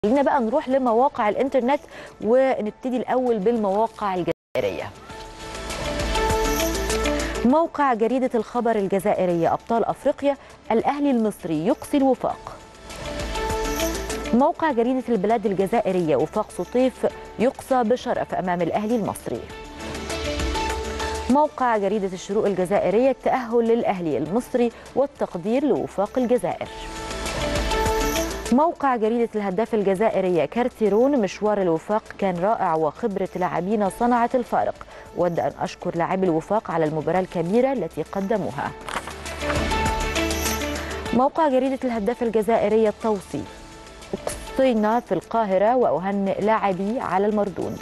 خلينا بقى نروح لمواقع الانترنت ونبتدي الاول بالمواقع الجزائريه موقع جريدة الخبر الجزائرية أبطال أفريقيا الأهلي المصري يقصي الوفاق موقع جريدة البلاد الجزائرية وفاق سطيف يقصى بشرف أمام الأهلي المصري موقع جريدة الشروق الجزائرية التأهل للأهلي المصري والتقدير لوفاق الجزائر موقع جريدة الهداف الجزائرية كارتيرون مشوار الوفاق كان رائع وخبرة لاعبين صنعت الفارق ود أن أشكر لاعبي الوفاق على المباراة الكبيرة التي قدموها موقع جريدة الهداف الجزائرية الطوسي اقصينا في القاهرة وأهنئ لاعبي على المردود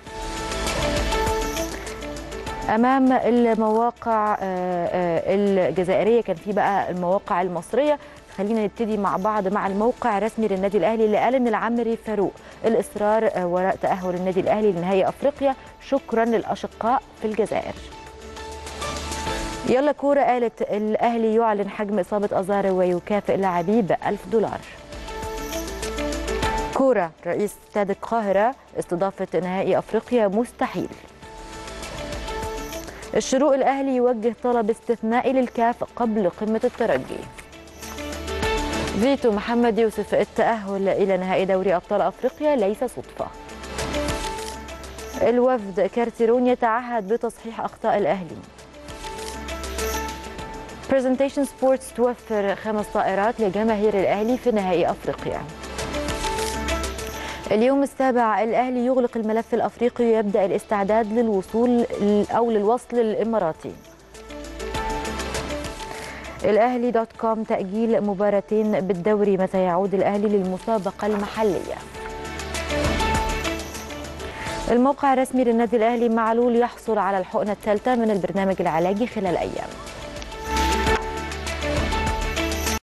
امام المواقع الجزائريه كان في بقى المواقع المصريه خلينا نبتدي مع بعض مع الموقع الرسمي للنادي الاهلي اللي قال ان العمري فاروق الاصرار وراء تاهل النادي الاهلي لنهائي افريقيا شكرا للاشقاء في الجزائر يلا كوره قالت الاهلي يعلن حجم اصابه ازاري ويكافئ لاعبيه ب 1000 دولار كوره رئيس استاد القاهره استضافه نهائي افريقيا مستحيل الشروق الاهلي يوجه طلب استثنائي للكاف قبل قمه الترجي فيتو محمد يوسف التأهل إلى نهائي دوري أبطال أفريقيا ليس صدفة الوفد كارتيرون يتعهد بتصحيح أخطاء الأهلي برزنتيشن سبورتس توفر خمس طائرات لجماهير الأهلي في نهائي أفريقيا اليوم السابع الأهلي يغلق الملف الأفريقي ويبدأ الاستعداد للوصول أو للوصل الإماراتي الأهلي دوت كوم تأجيل مباراتين بالدوري متى يعود الأهلي للمسابقة المحلية الموقع الرسمي للنادي الأهلي معلول يحصل على الحقنة الثالثة من البرنامج العلاجي خلال أيام